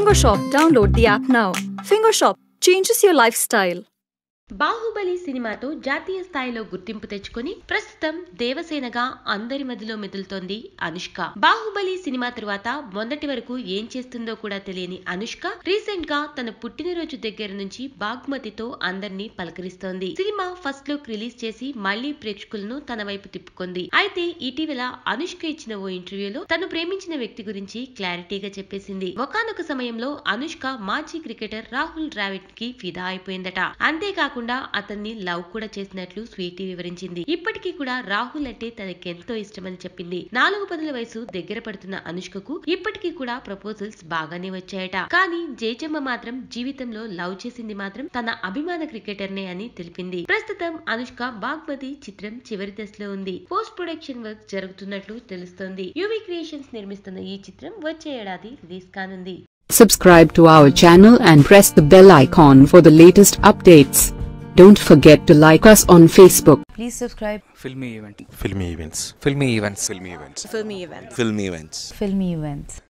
Fingershop, download the app now. Fingershop changes your lifestyle. Baahubali సినిమాతో జాతీయ స్థాయిలో గుర్తింపు తెచ్చుకుని ప్రస్తుతం దేవసేనగా అందరి మధ్యలో మెదులుతోంది అనుష్క బాహుబలి సినిమా తరువాత మొన్నటి వరకు ఏం చేస్తుందో కూడా తెలియని అనుష్క రీసెంట్ గా తన పుట్టినరోజు దగ్గర నుంచి బాగ్మతితో అందరినీ పలకరిస్తోంది సినిమా ఫస్ట్ లుక్ రిలీజ్ చేసి మళ్లీ ప్రేక్షకులను తన వైపు తిప్పుకుంది అయితే ఇటీవల అనుష్క ఇచ్చిన ఓ ఇంటర్వ్యూలో తను ప్రేమించిన వ్యక్తి గురించి క్లారిటీగా చెప్పేసింది ఒకానొక సమయంలో అనుష్క మాజీ క్రికెటర్ రాహుల్ ద్రావిడ్ కి ఫిదా అయిపోయిందట అంతేకాకుండా అతన్ని లవ్ కూడా చేసినట్లు స్వీటీ వివరించింది ఇప్పటికీ కూడా రాహుల్ అంటే తనకెంతో ఇష్టమని చెప్పింది నాలుగు పదుల వయసు దగ్గర పడుతున్న అనుష్కకు ఇప్పటికీ కూడా ప్రపోజల్స్ బాగానే వచ్చాయట కానీ జయచమ్మ మాత్రం జీవితంలో లవ్ చేసింది మాత్రం తన అభిమాన క్రికెటర్నే అని తెలిపింది ప్రస్తుతం అనుష్క బాగ్మతి చిత్రం చివరి దశలో ఉంది పోస్ట్ ప్రొడక్షన్ వర్క్ జరుగుతున్నట్లు తెలుస్తోంది యువి క్రియేషన్స్ నిర్మిస్తున్న ఈ చిత్రం వచ్చే ఏడాది రిలీజ్ కానుంది Subscribe to our channel and press the bell icon for the latest updates. Don't forget to like us on Facebook. Please subscribe filmy event filmy events filmy events filmy events Filmy Events. filmy events Filmy Events.